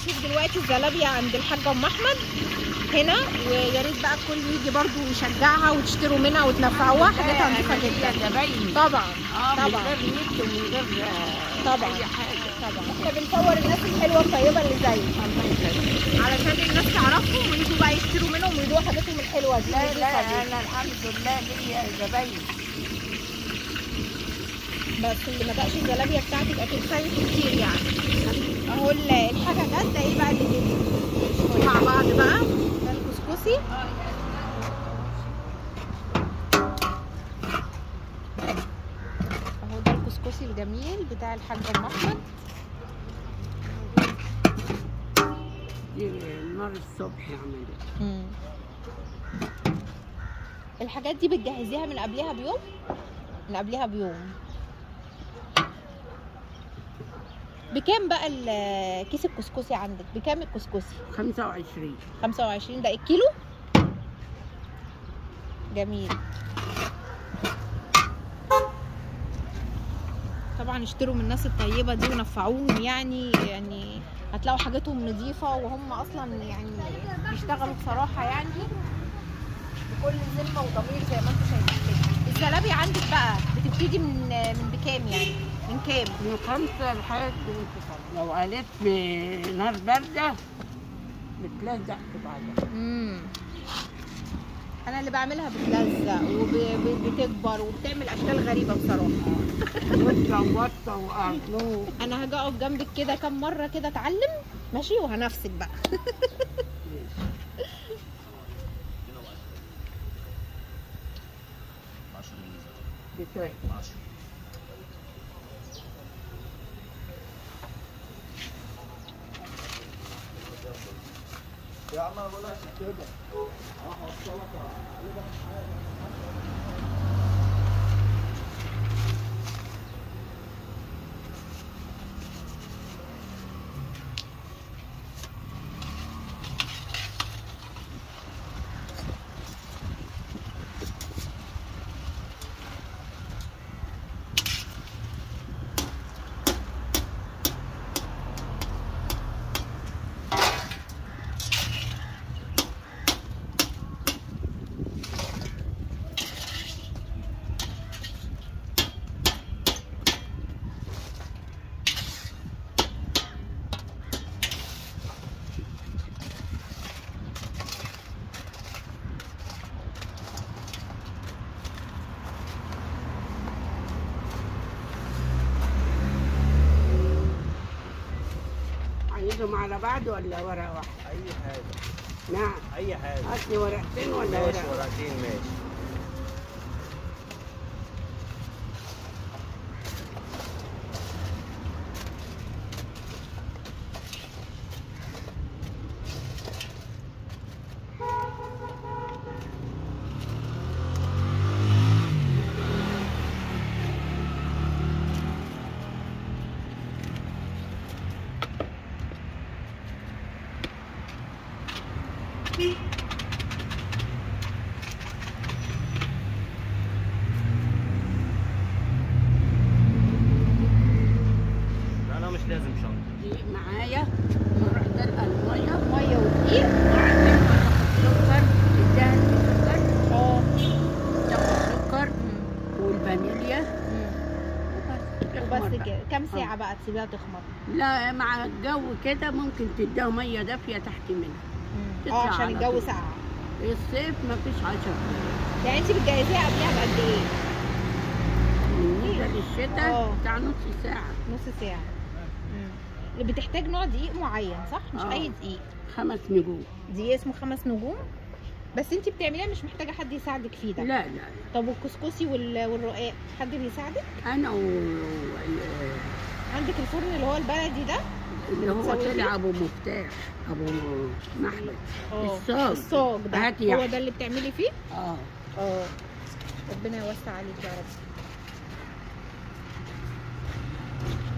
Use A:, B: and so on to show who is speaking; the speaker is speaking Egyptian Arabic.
A: هنشوف دلوقتي الزلابيا عند الحاجه ام احمد هنا ويا ريت بقى الكل يجي برضو يشجعها وتشتروا منها وتنفعوها حاجاتها نظيفه جدا
B: زبايني
A: طبعا
B: اه من
A: طبعا
B: غير نت ومن غير آه،
A: طبعا.
B: اي حاجه
A: طبعا احنا بنصور الناس الحلوه الطيبه اللي زيك
B: الله يسلمك
A: علشان الناس تعرفهم ويجوا بقى يشتروا منهم ويدوقوا حاجاتهم الحلوه دي
B: لا
A: النظيفة
B: لا
A: دي.
B: انا الحمد لله ليا زباين
A: بس اللي ما دقش الزلابيا بتاعتك اكيد فايته كتير يعني اهو ال- الحاجه جت ده ايه بقى اللي جه مع بعض بقى ده الكسكسي اهو ده الكسكسي الجميل بتاع الحاج ام احمد
B: دي نار الصبح عملت
A: الحاجات دي بتجهزيها من قبلها بيوم من قبلها بيوم بكام بقى ال- كيس الكسكسي عندك بكام الكسكسي
B: 25
A: 25 ده الكيلو جميل طبعا اشتروا من الناس الطيبه دي ونفعوهم يعني يعني هتلاقوا حاجاتهم نظيفه وهم اصلا يعني بيشتغلوا بصراحه يعني بكل ذمه وضمير زي ما انتم شايفين كده الزلابيا عندك بقى بتبتدي من من بكام يعني من كام
B: من خمسة لحد انتصار لو قالت بنار باردة بتلزق في بعضها
A: امم انا اللي بعملها بتلزق وبتكبر وبتعمل اشكال غريبه بصراحه
B: وطة ووطة وأرض
A: انا هاجي اقف جنبك كده كام مره كده اتعلم ماشي وهنفسك بقى
B: بتوعي عايزهم على بعض ولا ورقة واحدة؟
C: اي حاجه
B: نعم
C: اي حاجه
B: هات لي ورقتين ولا
C: ماشي
B: ورقة؟
C: ورقتين ماشي لا لا مش لازم شنطه
B: دي معايا نروح دلقة المية
A: ميه ودقيق
B: وبعدين سكر الدهن سكر
A: اه
B: تاخد سكر والفانيليا
A: وبس كده كام ساعه بقى تسيبيها تخمر
B: لا مع الجو كده ممكن تديها ميه دافيه تحت منها
A: اه
B: تطلع
A: عشان
B: على
A: الجو
B: طول.
A: ساقع
B: الصيف مفيش عشرة
A: يعني انت بتجهزيها قبلها بقد ايه
B: بالنسبه للشتاء
A: اه.
B: بتاع نص ساعه
A: نص ساعه مم. اللي بتحتاج نوع دقيق معين صح مش
B: اه.
A: اي دقيق
B: خمس نجوم
A: دقيق اسمه خمس نجوم بس انت بتعمليها مش محتاجه حد يساعدك فيه ده
B: لا لا
A: طب والكسكسي وال- والرقاق حد بيساعدك
B: انا و...
A: عندك الفرن اللي هو البلدي ده
B: اللي هو
A: بتسوي فيه؟
B: طلع ابو مفتاح ابو محمد
A: اه
B: الصاج.
A: الصاج ده
B: هاتي
A: هو
B: يعني.
A: ده اللي بتعملي فيه
B: اه
A: اه ربنا يوسع عليك يا رب